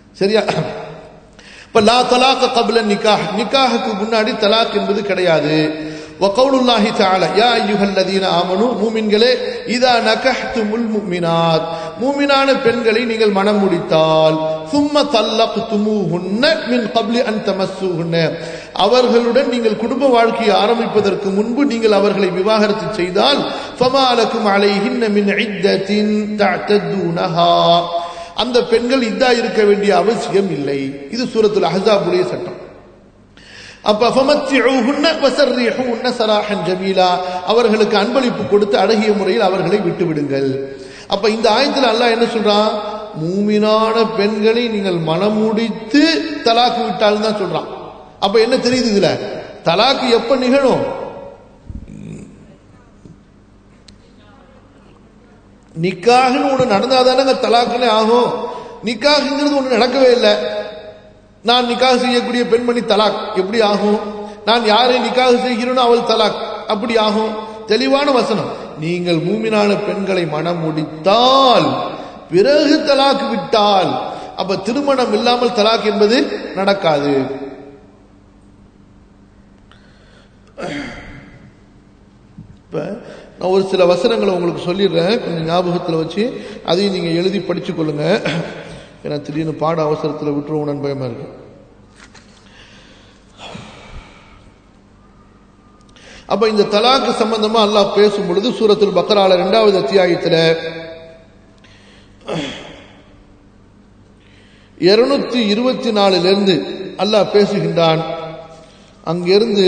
சரியா இப்ப லா தலாக்க கபல நிக்காஹ் நிக்காஹுக்கு முன்னாடி தலாக் என்பது கிடையாது وقول الله تعالى يا ايها الذين امنوا மூமின்களே இதா நகஹ்துமுல் முஃமினாத் மூமினான பெண்களை நீங்கள் மனம் முடித்தால் ثم طلقتموهن من قبل ان تمسوهن அவர்களுடன் நீங்கள் குடும்ப வாழ்க்கையை ஆரம்பிப்பதற்கு முன்பு நீங்கள் அவர்களை விவாகரத்து செய்தால் فما لكم عليهن من عده تعتدونها அந்த பெண்கள் இதா இருக்க வேண்டிய அவசியம் இல்லை இது சூரத்துல் அஹ்ஸாபுடைய சட்டம் அப்ப ஃபமத்திஊஹுன்ன வஸர்ரிஹூன்ன சராஹன் ஜமீலா அவர்களுக்கு அன்பளிப்பு கொடுத்து அழகிய முறையில் அவர்களை விட்டு விடுங்கள் அப்ப இந்த ஆயத்துல அல்லாஹ் என்ன சொல்றான் மூமினான பெண்களை நீங்கள் மனமுடித்து தலாக்கு விட்டால் தான் சொல்றான் அப்ப என்ன தெரியுது இதுல தலாக்கு எப்ப நிகழும் நிக்காகுன்னு ஒண்ணு நடந்தாதானங்க தலாக்குனே ஆகும் நிக்காகுங்கிறது ஒண்ணு நடக்கவே இல்லை நான் நிக்காக செய்யக்கூடிய பெண்மணி தலாக் எப்படி ஆகும் நான் யாரை நிக்காக செய்கிறேனோ அவள் தலாக் அப்படி ஆகும் தெளிவான வசனம் நீங்கள் மூமினான பெண்களை மனம் முடித்தால் பிறகு தலாக் விட்டால் அப்ப திருமணம் இல்லாமல் தலாக் என்பது நடக்காது இப்ப நான் ஒரு சில வசனங்களை உங்களுக்கு சொல்லிடுறேன் கொஞ்சம் ஞாபகத்தில் வச்சு அதையும் நீங்க எழுதி படிச்சு கொள்ளுங்க ஏன்னா திடீர்னு பாட அவசரத்தில் விட்டுருவோம்னு பயமா இருக்கு அப்ப இந்த தலாக்கு சம்பந்தமா அல்லாஹ் பேசும் பொழுது சூரத்துல் பக்கரால இரண்டாவது அத்தியாயத்துல இருநூத்தி இருபத்தி நாலுல இருந்து அல்லாஹ் பேசுகின்றான் அங்கிருந்து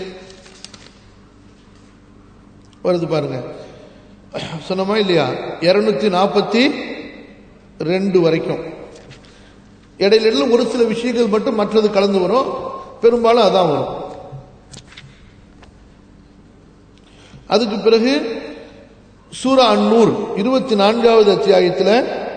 வருது பாருங்க சொன்னமா இல்லையா இருநூத்தி நாற்பத்தி ரெண்டு வரைக்கும் இடையில இடையில ஒரு சில விஷயங்கள் மட்டும் மற்றது கலந்து வரும் பெரும்பாலும் அதான் வரும் அதுக்கு பிறகு சூரா அன்னூர் இருபத்தி நான்காவது அத்தியாயத்தில்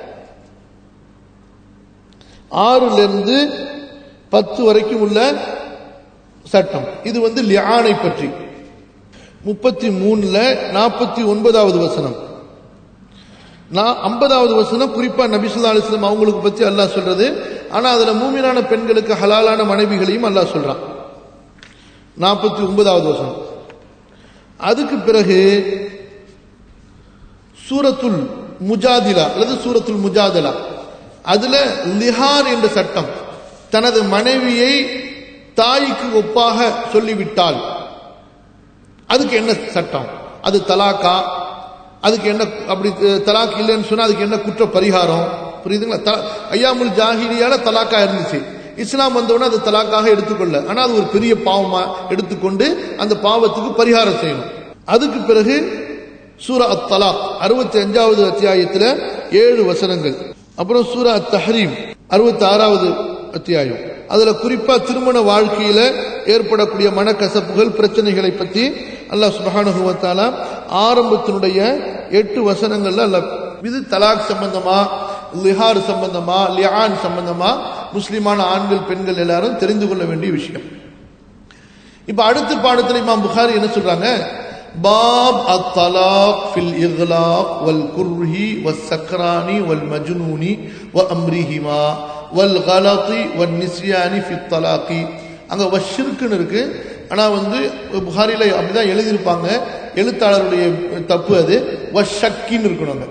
ஆறுல இருந்து பத்து வரைக்கும் உள்ள சட்டம் இது வந்து லியானை பற்றி முப்பத்தி மூணுல நாற்பத்தி ஒன்பதாவது வசனம் நான் ஐம்பதாவது வசனம் குறிப்பா நபிசுல்லா அலிஸ்லாம் அவங்களுக்கு பத்தி அல்லாஹ் சொல்றது ஆனா அதுல மூமினான பெண்களுக்கு ஹலாலான மனைவிகளையும் அல்லாஹ் சொல்றான் நாற்பத்தி ஒன்பதாவது வசனம் அதுக்கு பிறகு சூரத்துல் முஜாதிலா அல்லது சூரத்துல் முஜாதலா அதுல லிஹார் என்ற சட்டம் தனது மனைவியை தாய்க்கு ஒப்பாக சொல்லிவிட்டால் அதுக்கு என்ன சட்டம் அது தலாக்கா அதுக்கு என்ன அப்படி தலாக் இல்லைன்னு சொன்னா அதுக்கு என்ன குற்ற பரிகாரம் புரியுதுங்களா ஐயாமுல் ஜாகிரியால தலாக்கா இருந்துச்சு இஸ்லாம் வந்தவுடனே அது தலாக்காக எடுத்துக்கொள்ள ஆனா அது ஒரு பெரிய பாவமா எடுத்துக்கொண்டு அந்த பாவத்துக்கு பரிகாரம் செய்யணும் அதுக்கு பிறகு சூரா அத் தலாக் அறுபத்தி அஞ்சாவது அத்தியாயத்துல ஏழு வசனங்கள் அப்புறம் சூரா அத் தஹரீம் அறுபத்தி ஆறாவது அத்தியாயம் அதுல குறிப்பா திருமண வாழ்க்கையில ஏற்படக்கூடிய மனக்கசப்புகள் பிரச்சனைகளை பத்தி அல்லாஹ் சுபஹானுவத்தால ஆரம்பத்தினுடைய எட்டு வசனங்கள்ல அல்ல இது தலாக் சம்பந்தமா லிஹார் சம்பந்தமா லியான் சம்பந்தமா முஸ்லிமான ஆண்கள் பெண்கள் எல்லாரும் தெரிந்து கொள்ள வேண்டிய விஷயம் இப்ப அடுத்த பாடத்தில் இமாம் புகாரி என்ன சொல்றாங்க பாப் அத்தலாக் ஃபில் இக்லாக் வல் குர்ஹி வல் சக்ரானி வல் மஜ்னூனி வ அம்ரிஹிமா வல் கலத்தி வல் நிஸ்யானி ஃபித் தலாக்கி அங்க வஷிருக்குன்னு இருக்கு ஆனா வந்து புகாரில அப்படிதான் எழுதியிருப்பாங்க எழுத்தாளருடைய தப்பு அது வஷக்கின்னு இருக்கணும்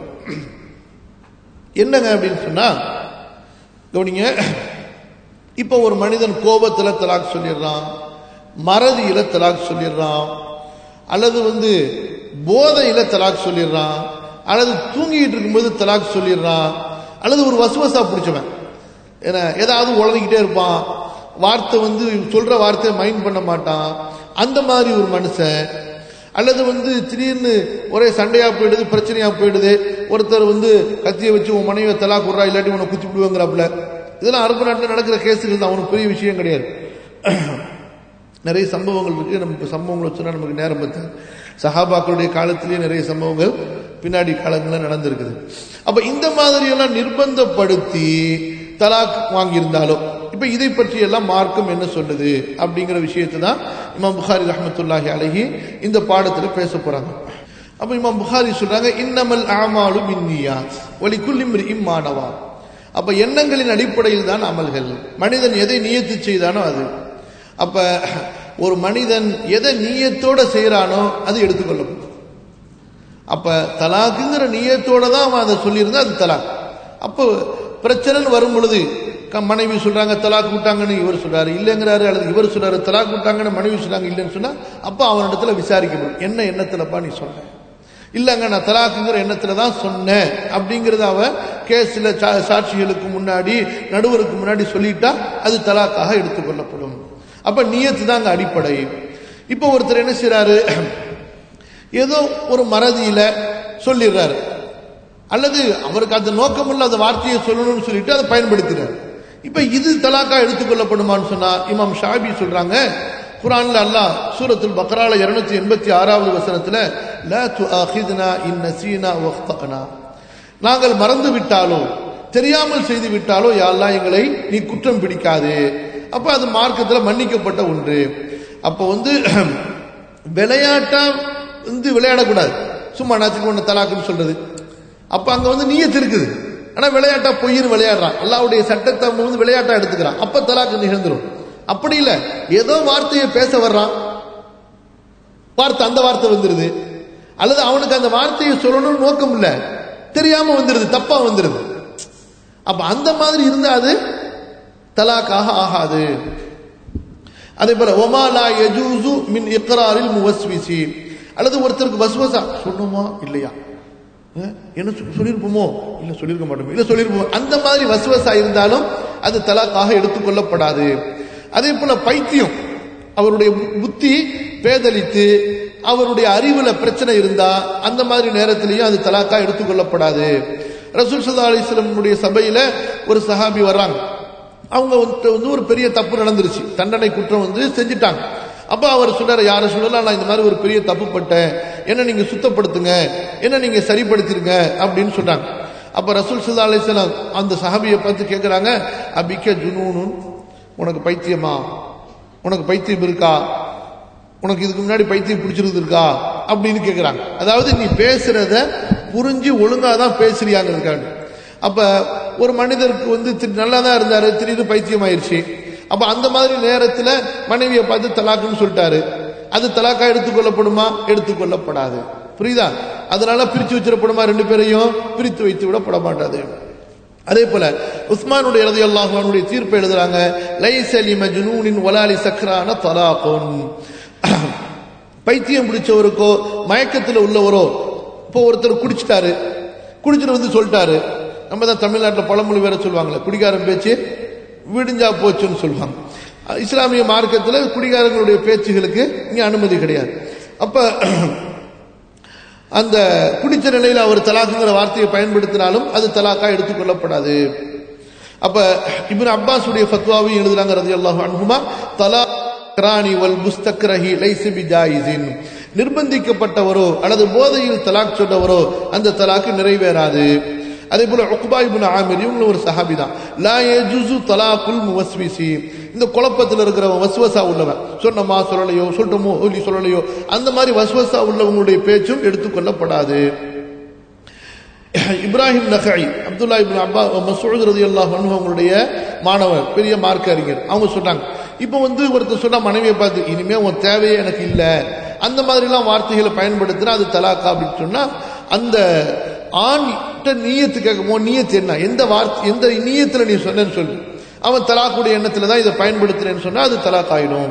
என்னங்க அப்படின்னு சொன்னா கவனிங்க இப்போ ஒரு மனிதன் கோபத்துல தலாக் சொல்லிடுறான் மறதியில தலாக் சொல்லிடுறான் அல்லது வந்து போதையில தலாக் சொல்லிடுறான் அல்லது தூங்கிட்டு இருக்கும்போது தலாக் சொல்லிடுறான் அல்லது ஒரு வசுவசா பிடிச்சவன் ஏன்னா ஏதாவது உளறிக்கிட்டே இருப்பான் வார்த்தை வந்து சொல்ற வார்த்தையை மைண்ட் பண்ண மாட்டான் அந்த மாதிரி ஒரு மனுஷன் அல்லது வந்து திடீர்னு ஒரே சண்டையா போயிடுது பிரச்சனையா போயிடுது ஒருத்தர் வந்து கத்தியை வச்சு உன் மனைவியை தலா குடுறா இல்லாட்டி உன்னை குத்தி விடுவாங்கிறாப்புல இதெல்லாம் அரபு நாட்டில் நடக்கிற கேஸுகள் தான் அவனுக்கு பெரிய விஷயம் கிடையாது நிறைய சம்பவங்கள் இருக்கு நம்ம சம்பவங்களை சொன்னா நமக்கு நேரம் பத்து சஹாபாக்களுடைய காலத்திலேயே நிறைய சம்பவங்கள் பின்னாடி காலங்கள்ல நடந்திருக்குது அப்ப இந்த மாதிரி எல்லாம் நிர்பந்தப்படுத்தி தலாக் வாங்கியிருந்தாலும் இப்ப இதை பற்றி எல்லாம் மார்க்கம் என்ன சொல்லுது அப்படிங்கிற விஷயத்தை தான் இமாம் புகாரி ரஹமத்துல்லாஹி அழகி இந்த பாடத்துல பேச போறாங்க அப்ப இமாம் புகாரி சொல்றாங்க இன்னமல் ஆமாலு மின்னியா ஒலி குல்லிம் இம்மானவா அப்ப எண்ணங்களின் அடிப்படையில் தான் அமல்கள் மனிதன் எதை நியத்து செய்தானோ அது அப்ப ஒரு மனிதன் எதை நீயத்தோட செய்யறானோ அது எடுத்துக்கொள்ளப்படும் அப்ப தலாக்குங்கிற நீயத்தோட தான் அவன் அதை சொல்லியிருந்தா அது தலாக் அப்போ பிரச்சனைன்னு வரும் பொழுது க- மனைவி சொல்றாங்க தலாக் விட்டாங்கன்னு இவர் சொல்றாரு இல்லைங்கிறாரு அல்லது இவர் சொல்றாரு தலாக் விட்டாங்கன்னு மனைவி சொல்றாங்க இல்லைன்னு சொன்னா அப்போ அவனிடத்துல விசாரிக்கப்படும் என்ன எண்ணத்துலப்பா நீ சொன்ன இல்லைங்க நான் தலாக்குங்கிற எண்ணத்துல தான் சொன்னேன் அப்படிங்கறத அவ கேஸ்ல சா- சாட்சிகளுக்கு முன்னாடி நடுவருக்கு முன்னாடி சொல்லிட்டா அது தலாக்காக எடுத்துக்கொள்ளப்படும் அப்ப நியத்து தான் அங்க அடிப்படை இப்போ ஒருத்தர் என்ன செய்றாரு ஏதோ ஒரு மறதியில சொல்லிடுறாரு அல்லது அவருக்கு அந்த நோக்கம் இல்ல அந்த வார்த்தையை சொல்லணும்னு சொல்லிட்டு அதை பயன்படுத்துறாரு இப்ப இது தலாக்கா எடுத்துக்கொள்ளப்படுமான்னு சொன்னா இமாம் ஷாபி சொல்றாங்க குரான்ல அல்லாஹ் சூரத்துல் பக்ரால 286 எண்பத்தி ஆறாவது வசனத்துல லா துஆஹிதுனா இன் நசீனா வக்தனா நாங்கள் மறந்து விட்டாலோ தெரியாமல் செய்து விட்டாலோ யா அல்லாஹ் எங்களை நீ குற்றம் பிடிக்காது அப்ப அது மார்க்கத்துல மன்னிக்கப்பட்ட ஒன்று அப்ப வந்து விளையாட்டா வந்து விளையாடக்கூடாது சும்மா நாச்சுக்கு ஒன்று தலாக்குன்னு சொல்றது அப்ப அங்க வந்து நீயத்து இருக்குது ஆனா விளையாட்டா பொய்ன்னு விளையாடுறான் அல்லாவுடைய சட்டத்தை அவன் வந்து விளையாட்டா எடுத்துக்கிறான் அப்ப தலாக்கு நிகழ்ந்துரும் அப்படி இல்ல ஏதோ வார்த்தையை பேச வர்றான் வார்த்தை அந்த வார்த்தை வந்துருது அல்லது அவனுக்கு அந்த வார்த்தையை சொல்லணும்னு நோக்கம் இல்ல தெரியாம வந்துருது தப்பா வந்துருது அப்ப அந்த மாதிரி இருந்தா அது தலாக்காக ஆகாது அதே போல ஒமாலா யஜூசு மின் இக்ராரில் முவஸ்விசி அல்லது ஒருத்தருக்கு வஸ்வசா சொன்னோமா இல்லையா அஹ், என்ன சொ- சொல்லியிருப்போமோ இல்ல சொல்லியிருக்க மாட்டோம் இல்ல சொல்லியிருப்போம் அந்த மாதிரி வஸ்வசா இருந்தாலும் அது தலாக்காக எடுத்துக்கொள்ளப்படாது அதே போல பைத்தியம் அவருடைய பு- புத்தி பேதலித்து அவருடைய அறிவுல பிரச்சனை இருந்தா அந்த மாதிரி நேரத்திலையும் அது தலாக்கா எடுத்துக்கொள்ளப்படாது ரசூல் சல்லா அலிஸ்லமுடைய சபையில ஒரு சஹாபி வர்றாங்க அவங்க வந்து வந்து ஒரு பெரிய தப்பு நடந்துருச்சு தண்டனை குற்றம் வந்து செஞ்சுட்டாங்க அப்ப அவர் சொன்னார் யார சொல்லலாம் நான் இந்த மாதிரி ஒரு பெரிய தப்பு பட்டேன் என்ன நீங்க சுத்தப்படுத்துங்க என்ன நீங்க சரிப்படுத்திருங்க அப்படின்னு சொன்னாங்க அப்ப ரசூல் சல்லா அலிஸ்லாம் அந்த சஹாபியை பார்த்து கேட்கறாங்க அபிக்க ஜுனூனுன் உனக்கு பைத்தியமா உனக்கு பைத்தியம் இருக்கா உனக்கு இதுக்கு முன்னாடி பைத்தியம் பிடிச்சிருந்து இருக்கா அப்படின்னு கேட்குறாங்க அதாவது நீ பேசுறத புரிஞ்சு ஒழுங்கா தான் பேசுறியாங்கிறதுக்காக அப்ப ஒரு மனிதருக்கு வந்து திரு- நல்லா தான் இருந்தாரு திடீர்னு பைத்தியம் ஆயிருச்சு அப்ப அந்த மாதிரி நேரத்துல மனைவியை பார்த்து தலாக்குன்னு சொல்லிட்டாரு அது தலாக்கா எடுத்துக்கொள்ளப்படுமா எடுத்துக்கொள்ளப்படாது புரியுதா அதனால பிரிச்சு வச்சிடப்படுமா ரெண்டு பேரையும் பிரித்து வைத்து விடப்பட மாட்டாது அதே போல உஸ்மானுடைய ரதி அல்லாஹுடைய தீர்ப்பு எழுதுறாங்க லைசலி மஜ்னூனின் வலாலி சக்ரான தலாகுன் பைத்தியம் பிடிச்சவருக்கோ மயக்கத்தில் உள்ளவரோ இப்போ ஒருத்தர் குடிச்சிட்டாரு குடிச்சிட்டு வந்து சொல்லிட்டாரு நம்ம தான் தமிழ்நாட்டில் பழமொழி வேற சொல்லுவாங்களே குடிகாரன் பேச்சு விடிஞ்சா போச்சுன்னு சொல்லுவாங்க அஹ் இஸ்லாமிய மார்க்கத்தில் குடிகாரங்களுடைய பேச்சுகளுக்கு இங்கே அனுமதி கிடையாது அப்ப அந்த குடிச்ச நிலையில் அவர் தலாக்குங்கிற வார்த்தையை பயன்படுத்தினாலும் அது தலாக்கா எடுத்துக்கொள்ளப்படாது அப்ப இப்னு அப்பாஸுடைய ஃபத்வாவையும் எழுதுறாங்க ரலியல்லாஹு அன்ஹுமா தலா கிரானி வல் முஸ்தக்ரஹி லைஸ பிஜாயிஸின் நிர்பந்திக்கப்பட்டவரோ அல்லது போதையில் தலாக் சொன்னவரோ அந்த தலாக்கு நிறைவேறாது அதே போல உக்பா இப்னு ஆமிர் இவங்களும் ஒரு சஹாபி தான் லா யஜுசு தலாக்குல் முவஸ்விசி இந்த குழப்பத்தில் இருக்கிறவன் வஸ்வசா உள்ளவன் சொன்னமா சொல்லலையோ சொல்லட்டோமோ இல்லை சொல்லலையோ அந்த மாதிரி வஸ்வசா உள்ளவங்களுடைய பேச்சும் எடுத்துக்கொள்ளப்படாது இப்ராஹிம் நகை அப்துல்லா இப்னு அப்பா மசூத் ரலியல்லாஹு அன்ஹு அவங்களுடைய மாணவர் பெரிய மார்க்க அறிஞர் அவங்க சொன்னாங்க இப்போ வந்து ஒருத்தர் சொன்னா மனைவியை பார்த்து இனிமே உன் தேவையே எனக்கு இல்ல அந்த மாதிரிலாம் வார்த்தைகளை பயன்படுத்தினா அது தலாக்கா அப்படின்னு சொன்னா அந்த ஆண் நீயத்து கேட்கும் உன் நீயத்து என்ன எந்த வார்த்தை எந்த நீயத்துல நீ சொன்னேன்னு சொல்லு அவன் தலாக்குடைய எண்ணத்துல தான் இதை பயன்படுத்துறேன்னு சொன்னா அது தலாக் ஆயிடும்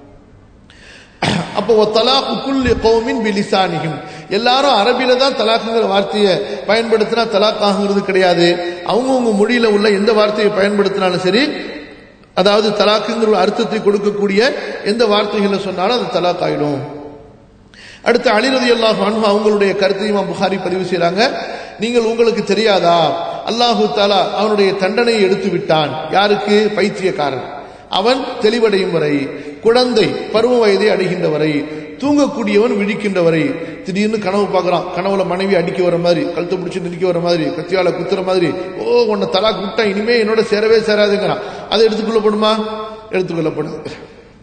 அப்போ தலாக்கு குல்லி கௌமின் பிலிசானிகும் எல்லாரும் அரபில தான் தலாக்குங்கிற வார்த்தையை பயன்படுத்தினா தலாக் ஆகுங்கிறது கிடையாது அவங்கவுங்க மொழியில உள்ள எந்த வார்த்தையை பயன்படுத்தினாலும் சரி அதாவது தலாக்குங்கிற ஒரு அர்த்தத்தை கொடுக்கக்கூடிய எந்த வார்த்தைகளை சொன்னாலும் அது தலாக் ஆயிடும் அடுத்து அலிரதி அல்லாஹ் அன்ஹு அவங்களுடைய கருத்தையும் புகாரி பதிவு செய்றாங்க நீங்கள் உங்களுக்கு தெரியாதா அல்லாஹு தாலா அவனுடைய தண்டனையை எடுத்து விட்டான் யாருக்கு பைத்தியக்காரன் அவன் தெளிவடையும் வரை குழந்தை பருவ வயதை அடைகின்ற வரை தூங்கக்கூடியவன் விழிக்கின்ற வரை திடீர்னு கனவு பார்க்கறான் கனவுல மனைவி அடிக்க வர மாதிரி கழுத்தை பிடிச்சி நிற்க வர மாதிரி கத்தியால குத்துற மாதிரி ஓ உன்னை தலாக் விட்டா இனிமே என்னோட சேரவே சேராதுங்கிறான் அதை எடுத்துக்கொள்ளப்படுமா எடுத்துக்கொள்ளப்படுது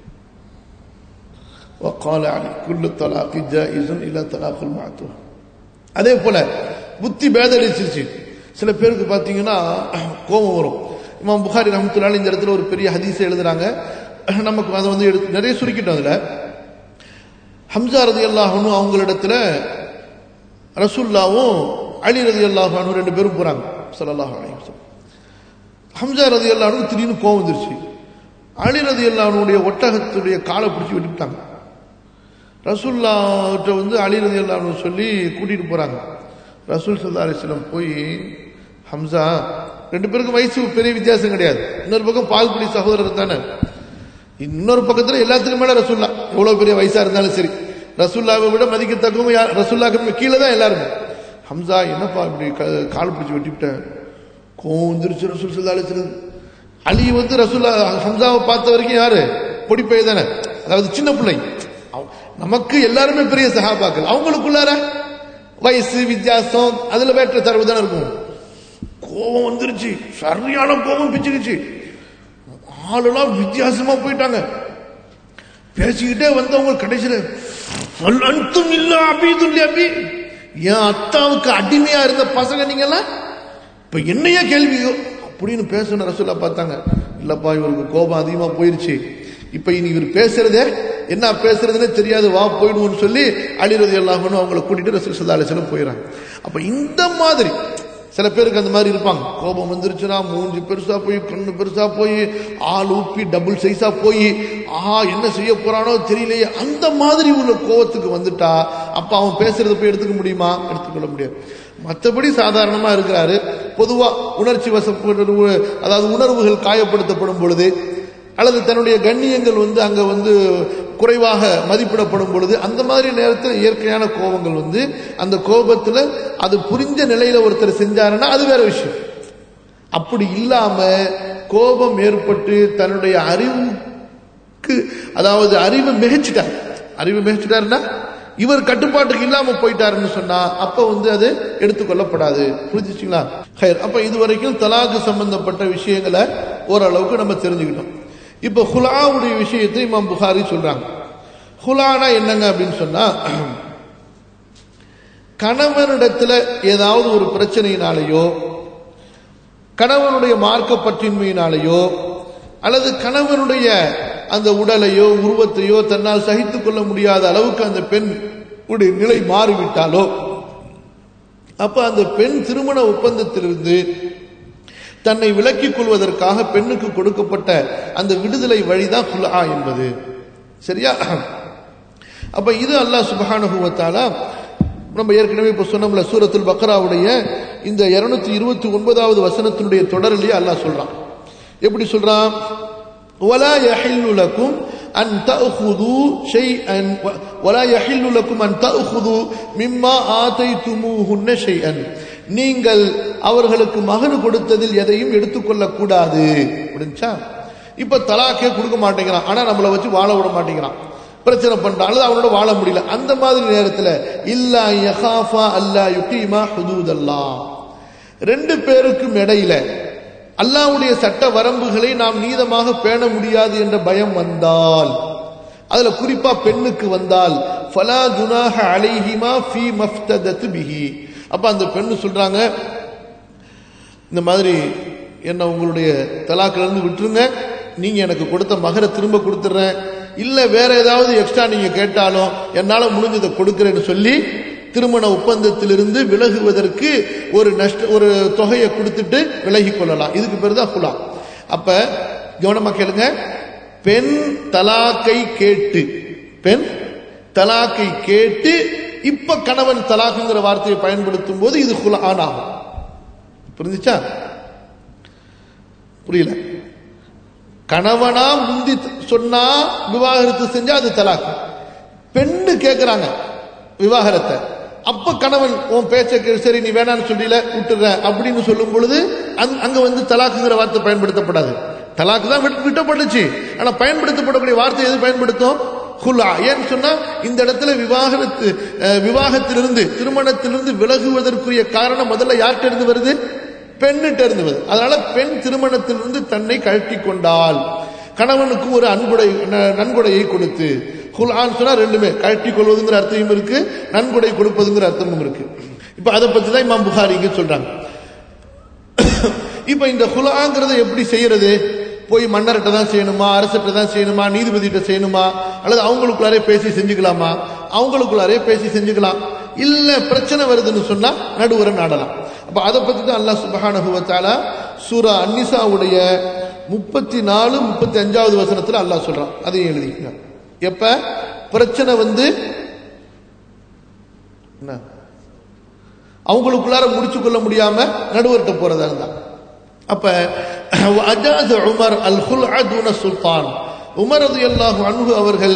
وقال علي كل الطلاق جائز الى طلاق المعتوه அதே போல புத்தி பேதலிச்சிருச்சு சில பேருக்கு பார்த்தீங்கன்னா கோபம் வரும் இமாம் புகாரி ரஹமத்துல்லாஹி இந்த இடத்துல ஒரு பெரிய ஹதீஸை எழுதுறாங்க நமக்கு அதை வந்து எடுத்து நிறைய சுருக்கிட்டோம் அதில் ஹம்சா ரதி அல்லாஹனும் அவங்களிடத்துல ரசுல்லாவும் அலி ரதி அல்லாஹானும் ரெண்டு பேரும் போறாங்க ஸல்லல்லாஹு அலைஹி வஸல்லம் ஹம்சா ரதி அல்லாஹனுக்கு திடீர்னு கோவம் வந்துருச்சு அலி ரதி அல்லாஹனுடைய ஒட்டகத்துடைய காலை பிடிச்சி விட்டுட்டாங்க ரசூல்லாட்ட வந்து அலி ரதி அல்லாஹனு சொல்லி கூட்டிட்டு போறாங்க ரசூல் சல்லா அலிஸ்லம் போய் ஹம்சா ரெண்டு பேருக்கும் வயசு பெரிய வித்தியாசம் கிடையாது இன்னொரு பக்கம் பால்குடி சகோதரர் தானே இன்னொரு பக்கத்துல எல்லாத்துக்கும் மேல ரசூல்லா எவ்வளவு பெரிய வயசா இருந்தாலும் சரி ரசூல்லாவை விட மதிக்கத்தக்கவும் யார் ரசூல்லாக்கு கீழே தான் எல்லாருமே ஹம்சா என்னப்பா இப்படி க- கால் பிடிச்சி வெட்டிவிட்டேன் கோவம் வந்துருச்சு ரசூல் சல்லா அலிஸ்லம் அலி வந்து ரசூல்லா ஹம்சாவை பார்த்த வரைக்கும் யாரு பொடி பைய தானே அதாவது சின்ன பிள்ளை அவ- நமக்கு எல்லாருமே பெரிய சகாபாக்கள் அவங்களுக்குள்ளார வயசு வித்தியாசம் அதுல வேற்ற தரவு தானே இருக்கும் கோபம் வந்துருச்சு சரியான கோபம் பிச்சுக்குச்சு ஆளுலாம் வித்தியாசமா போயிட்டாங்க பேசிக்கிட்டே வந்தவங்க கடைசியில "அல் அன்தும் இல்ல அபீதுல் அபி என் அத்தாவுக்கு அடிமையா இருந்த பசங்க நீங்கெல்லாம் இப்ப என்னையா கேள்வி அப்படின்னு பேசணும் ரசூல்லா பார்த்தாங்க இல்லப்பா இவருக்கு கோபம் அதிகமா போயிருச்சு இப்ப இனி இவர் பேசுறதே என்ன பேசுறதுன்னே தெரியாது வா போயிடுவோம்னு சொல்லி அலிரதி எல்லாமனு அவங்கள கூட்டிட்டு ரசூல் சல்லா அலிஸ்லம் போயிடறாங்க அப்ப இந்த மாதிரி சில பேருக்கு அந்த மாதிரி இருப்பாங்க கோபம் வந்துருச்சுன்னா மூஞ்சி பெருசா போய் கண்ணு பெருசா போய் ஆள் ஊப்பி டபுள் சைஸா போய் ஆஹா என்ன செய்ய போறானோ தெரியலையே அந்த மாதிரி உள்ள கோபத்துக்கு வந்துட்டா அப்ப அவன் பேசுறத போய் எடுத்துக்க முடியுமா எடுத்துக்கொள்ள முடியாது மற்றபடி சாதாரணமா இருக்கிறாரு பொதுவா உணர்ச்சி வசப்படு அதாவது உணர்வுகள் காயப்படுத்தப்படும் பொழுது அல்லது தன்னுடைய கண்ணியங்கள் வந்து அங்க வந்து குறைவாக மதிப்பிடப்படும் பொழுது அந்த மாதிரி நேரத்தில் இயற்கையான கோபங்கள் வந்து அந்த கோபத்துல அது புரிஞ்ச நிலையில ஒருத்தர் செஞ்சாருன்னா அது வேற விஷயம் அப்படி இல்லாம கோபம் ஏற்பட்டு தன்னுடைய அறிவுக்கு அதாவது அறிவு மிகச்சிட்டார் அறிவு மிகச்சிட்டாருன்னா இவர் கட்டுப்பாட்டுக்கு இல்லாம போயிட்டாருன்னு சொன்னா அப்ப வந்து அது எடுத்துக்கொள்ளப்படாது புரிஞ்சுச்சுங்களா ஹைர் அப்ப இது வரைக்கும் தலாக்கு சம்பந்தப்பட்ட விஷயங்களை ஓரளவுக்கு நம்ம தெரிஞ்சுக்கிட்டோம் இப்ப ஹுலாவுடைய விஷயத்தை இமாம் புகாரி சொல்றாங்க ஹுலானா என்னங்க அப்படின்னு சொன்னா கணவனிடத்துல ஏதாவது ஒரு பிரச்சனையினாலேயோ கணவனுடைய மார்க்கப்பற்றின்மையினாலேயோ அல்லது கணவனுடைய அந்த உடலையோ உருவத்தையோ தன்னால் சகித்துக் கொள்ள முடியாத அளவுக்கு அந்த பெண் உடைய நிலை மாறிவிட்டாலோ அப்ப அந்த பெண் திருமண ஒப்பந்தத்திலிருந்து தன்னை விலக்கிக் கொள்வதற்காக பெண்ணுக்கு கொடுக்கப்பட்ட அந்த விடுதலை வழிதான் குலா என்பது சரியா அப்ப இது அல்லாஹ் சுபஹானஹு வ தஆலா நம்ம ஏற்கனவே இப்ப சொன்னோம்ல சூரத்துல் பக்ராவுடைய இந்த 229 இருபத்தி ஒன்பதாவது வசனத்தினுடைய தொடரிலேயே அல்லாஹ் சொல்றான் எப்படி சொல்றான் ولا يحل لكم أن تأخذوا شيئا ولا يحل لكم أن تأخذوا مما آتيتموهن شيئا நீங்கள் அவர்களுக்கு மகன் கொடுத்ததில் எதையும் எடுத்துக்கொள்ள கூடாது புரிஞ்சா இப்ப தலாக்கே கொடுக்க மாட்டேங்கிறான் ஆனா நம்மளை வச்சு வாழ விட மாட்டேங்கிறான் பிரச்சனை பண்றான் அல்லது அவனோட வாழ முடியல அந்த மாதிரி நேரத்துல இல்லா யஹாஃபா அல்லா யுகீமா ஹுதூதல்லா ரெண்டு பேருக்கும் இடையில அல்லாஹ்வுடைய சட்ட வரம்புகளை நாம் நீதமாக பேண முடியாது என்ற பயம் வந்தால் அதுல குறிப்பா பெண்ணுக்கு வந்தால் ஃபலா ஜுனாஹ அலைஹிமா ஃபீ மஃப்ததத் பிஹி அப்ப அந்த பெண்ணு சொல்றாங்க இந்த மாதிரி என்ன உங்களுடைய தலாக்கில இருந்து விட்டுருங்க நீங்க எனக்கு கொடுத்த மகரை திரும்ப கொடுத்துட்றேன் இல்ல வேற ஏதாவது எக்ஸ்ட்ரா நீங்க கேட்டாலும் என்னால முடிஞ்சதை கொடுக்கிறேன்னு சொல்லி திருமண ஒப்பந்தத்திலிருந்து விலகுவதற்கு ஒரு நஷ்ட ஒரு தொகையை கொடுத்துட்டு விலகி கொள்ளலாம் இதுக்கு பேர் தான் குலா அப்ப கவனமா கேளுங்க பெண் தலாக்கை கேட்டு பெண் தலாக்கை கேட்டு இப்ப கணவன் தலாக்குங்கிற வார்த்தையை பயன்படுத்தும் போது இது குலான் ஆகும் புரிஞ்சுச்சா புரியல கணவனா முந்தி சொன்னா விவாகரத்து செஞ்சா அது தலாக்கு பெண்ணு கேட்கிறாங்க விவாகரத்தை அப்ப கணவன் உன் பேச்சை கேட்டு சரி நீ வேணான்னு சொல்லல விட்டுறேன் அப்படின்னு சொல்லும் பொழுது அங்க- அங்க வந்து தலாக்குங்கிற வார்த்தை பயன்படுத்தப்படாது தலாக்கு தான் விட்டு- விட்டப்பட்டுச்சு ஆனா பயன்படுத்தப்படக்கூடிய வார்த்தை எது பயன்படுத்தும் ஹுலா ஏன்னு சொன்னா இந்த இடத்துல விவாகரத்து அஹ், விவாகத்திலிருந்து திருமணத்திலிருந்து விலகுவதற்குரிய காரணம் முதல்ல யார்கிட்ட இருந்து வருது பெண்ணிட்ட இருந்து வருது அதனால பெண் திருமணத்திலிருந்து தன்னை கழட்டி கொண்டால் கணவனுக்கு ஒரு அன்புடை ந- நன்கொடையை கொடுத்து ஹுலான்னு சொன்னா ரெண்டுமே கழட்டி கொள்வதுங்கிற அர்த்தமும் இருக்கு நன்கொடை கொடுப்பதுங்கிற அர்த்தமும் இருக்கு இப்ப அதை பத்தி தான் இமாம் புகாரி இங்க சொல்றாங்க இப்ப இந்த ஹுலாங்கிறத எப்படி செய்யறது போய் மன்னர்கிட்ட தான் செய்யணுமா அரசர்கிட்ட தான் செய்யணுமா நீதிபதிகிட்ட செய்யணுமா அல்லது அவங்களுக்குள்ளாரே பேசி செஞ்சுக்கலாமா அவங்களுக்குள்ளாரே பேசி செஞ்சுக்கலாம் இல்ல பிரச்சனை வருதுன்னு சொன்னா நடுவரை நாடலாம் அப்ப அதை பத்தி தான் அல்லாஹ் சுபஹானஹு வ தஆலா சூரா அன்னிசாவுடைய முப்பத்தி நாலு முப்பத்தி அஞ்சாவது வசனத்துல அல்லாஹ் சொல்றான் அதையும் எழுதிக்கங்க எப்ப பிரச்சனை வந்து என்ன அவங்களுக்குள்ளார முடிச்சு கொள்ள முடியாம நடுவர்கிட்ட போறதா இருந்தா அப்ப அஜாஸ் உமர் அல் ஹுல் சுல்தான் உமர் அது அல்லாஹு அன்ஹு அவர்கள்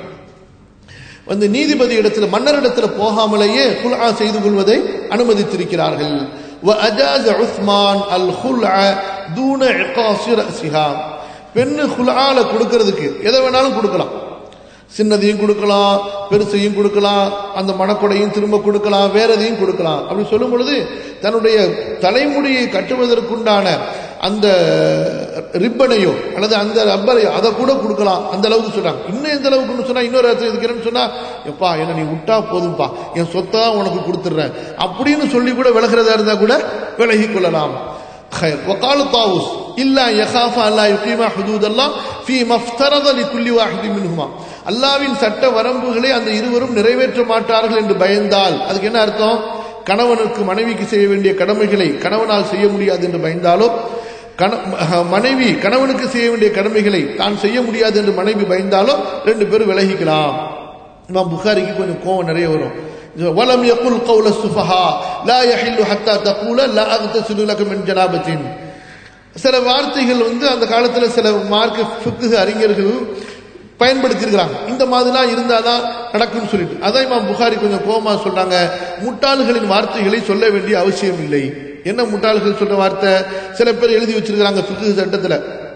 வந்து நீதிபதி இடத்துல மன்னரிடத்துல போகாமலேயே குல்ஆ செய்து கொள்வதை அனுமதித்திருக்கிறார்கள் وأجاز عثمان الخلع دون عقاص رأسها பெண்ணு குல்ஆல கொடுக்கிறதுக்கு எதை வேணாலும் கொடுக்கலாம் சின்னதையும் கொடுக்கலாம் பெருசையும் கொடுக்கலாம் அந்த மணக்கொடையும் திரும்ப கொடுக்கலாம் வேற எதையும் கொடுக்கலாம் அப்படி சொல்லும் பொழுது தன்னுடைய தலைமுடியை கட்டுவதற்குண்டான அந்த ரிப்பனையோ அல்லது அந்த ரப்பரையோ அதை கூட கொடுக்கலாம் அந்த அளவுக்கு சொல்றாங்க இன்னும் எந்த அளவுக்குன்னு சொன்னா இன்னொரு அர்த்தம் இருக்கிறேன்னு சொன்னா எப்பா என்ன நீ விட்டா போதும்பா என் சொத்தா உனக்கு கொடுத்துட்றேன் அப்படின்னு சொல்லி கூட விலகிறதா இருந்தா கூட விலகி கொள்ளலாம் خير وقال طاووس إلا يخاف أن لا يقيم حدود الله فيما افترض لكل واحد منهما அல்லாவின் சட்ட வரம்புகளை அந்த இருவரும் நிறைவேற்ற மாட்டார்கள் என்று பயந்தால் அதுக்கு என்ன அர்த்தம் கணவனுக்கு மனைவிக்கு செய்ய வேண்டிய கடமைகளை கணவனால் செய்ய முடியாது என்று பயந்தாலோ கண மனைவி கணவனுக்கு செய்ய வேண்டிய கடமைகளை தான் செய்ய முடியாது என்று மனைவி பயந்தாலோ ரெண்டு பேரும் விலகிக்கலாம் இமாம் புகாரிக்கு கொஞ்சம் கோவம் நிறைய வரும் ولم يقل قول السفهاء لا يحل حتى تقول لا اغتسل لك من جنابه சில வார்த்தைகள் வந்து அந்த காலத்துல சில மார்க்க ஃபிக்கு அறிஞர்கள் பயன்படுத்தியிருக்கிறாங்க இந்த மாதிரிலாம் இருந்தாதான் நடக்கும்னு சொல்லிட்டு அதான் இமாம் புகாரி கொஞ்சம் கோமா சொல்றாங்க முட்டாள்களின் வார்த்தைகளை சொல்ல வேண்டிய அவசியம் இல்லை என்ன முட்டாள்கள் சொல்ற வார்த்தை சில பேர் எழுதி வச்சிருக்கிறாங்க ஃபிக்கு சட்டத்துல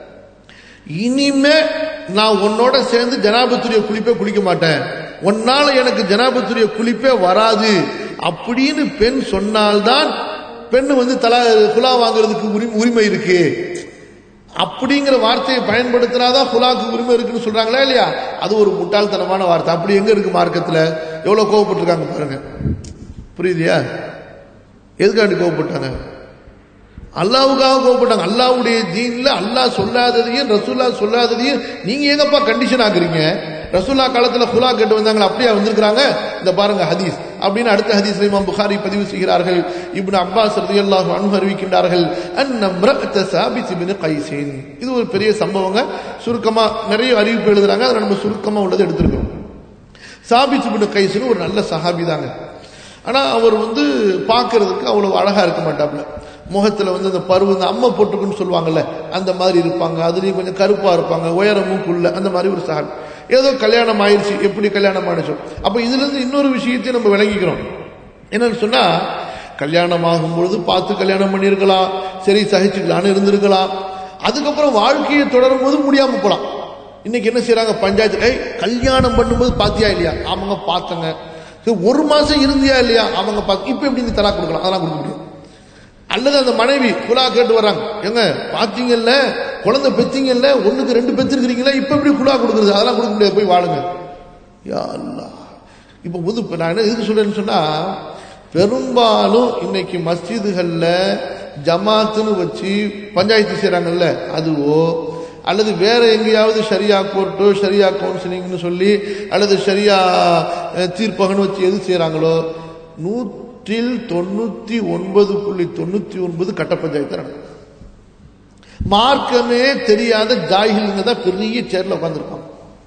இனிமே நான் உன்னோட சேர்ந்து ஜனாபத்துரிய குளிப்பே குளிக்க மாட்டேன் உன்னால எனக்கு ஜனாபத்துரிய குளிப்பே வராது அப்படின்னு பெண் சொன்னால்தான் பெண்ணு வந்து தலா குலா வாங்குறதுக்கு உரிமை இருக்கு அப்படிங்கிற வார்த்தையை பயன்படுத்தினாதான் குலாக்கு உரிமை இருக்குன்னு சொல்றாங்களா இல்லையா அது ஒரு முட்டாள்தனமான வார்த்தை அப்படி எங்க இருக்கு மார்க்கத்துல எவ்வளவு கோவப்பட்டிருக்காங்க பாருங்க புரியுதியா எதுக்காண்டி கோவப்பட்டாங்க அல்லாவுக்காக கோவப்பட்டாங்க அல்லாவுடைய தீன்ல அல்லாஹ் சொல்லாததையும் ரசூல்லா சொல்லாததையும் நீங்க எங்கப்பா கண்டிஷன் ஆக்குறீங்க ரசூல்லா காலத்துல குலா கேட்டு வந்தாங்களா அப்படியே வந்திருக்கிறாங்க இந்த பாருங்க ஹதீஸ் அப்படின்னு அடுத்த ஹதீஸ் இமாம் புகாரி பதிவு செய்கிறார்கள் இப்னு அப்பாஸ் ரலியல்லாஹு அன்ஹு அறிவிக்கின்றார்கள் அன்ன இம்ரஅத சாபித் இப்னு கைஸின் இது ஒரு பெரிய சம்பவங்க சுருக்கமா நிறைய அறிவிப்பு எழுதுறாங்க அதை நம்ம சுருக்கமா உள்ளது எடுத்திருக்கிறோம் சாபித் இப்னு கைஸ்னு ஒரு நல்ல சஹாபி தாங்க ஆனா அவர் வந்து பார்க்கறதுக்கு அவ்வளவு அழகா இருக்க மாட்டாப்ல முகத்துல வந்து அந்த பருவ இந்த அம்மை போட்டுக்குன்னு சொல்லுவாங்கல்ல அந்த மாதிரி இருப்பாங்க அதுலயும் கொஞ்சம் கருப்பா இருப்பாங்க உயரமும் குள்ள அந்த மாதிரி ஒரு சஹாபி ஏதோ கல்யாணம் ஆயிடுச்சு எப்படி கல்யாணம் ஆயிடுச்சோ அப்ப இதுல இருந்து இன்னொரு விஷயத்தையும் நம்ம விளங்கிக்கிறோம் என்னன்னு சொன்னா கல்யாணம் ஆகும்பொழுது பார்த்து கல்யாணம் பண்ணியிருக்கலாம் சரி சகிச்சுக்கலான்னு இருந்திருக்கலாம் அதுக்கப்புறம் வாழ்க்கையை தொடரும் போது முடியாம போலாம் இன்னைக்கு என்ன செய்யறாங்க பஞ்சாயத்து ஏய் கல்யாணம் பண்ணும்போது பாத்தியா இல்லையா அவங்க பார்த்தங்க சரி, ஒரு மாசம் இருந்தியா இல்லையா அவங்க பார்த்து இப்ப எப்படி இந்த தலா கொடுக்கலாம் அதெல்லாம் கொடுக்க முடியும் அல்லது அந்த மனைவி குலா கேட்டு வர்றாங்க எங்க பாத்தீங்கல்ல குழந்தை பெத்தீங்கல்ல ஒண்ணுக்கு ரெண்டு பெற்றிருக்கிறீங்களா இப்ப எப்படி குலா கொடுக்குறது அதெல்லாம் கொடுக்க முடியாது போய் வாழுங்க யா அல்லாஹ் இப்ப புது இப்ப நான் என்ன எதுக்கு சொல்றேன்னு சொன்னா பெரும்பாலும் இன்னைக்கு மஸ்ஜிதுகள்ல ஜமாத்துன்னு வச்சு பஞ்சாயத்து செய்றாங்கல்ல அதுவோ அல்லது வேற எங்கேயாவது ஷரியா கோர்ட்டோ ஷரியா கவுன்சிலிங்னு சொல்லி அல்லது ஷரியா அஹ், தீர்ப்பகன்னு வச்சு எது செய்றாங்களோ நூற்றில் தொண்ணூத்தி ஒன்பது புள்ளி தொண்ணூத்தி ஒன்பது கட்ட பஞ்சாயத்து நடக்கும் மார்க்கமே தெரியாத ஜாகிலுங்க தான் பெரிய சேர்ல உட்காந்துருப்பாங்க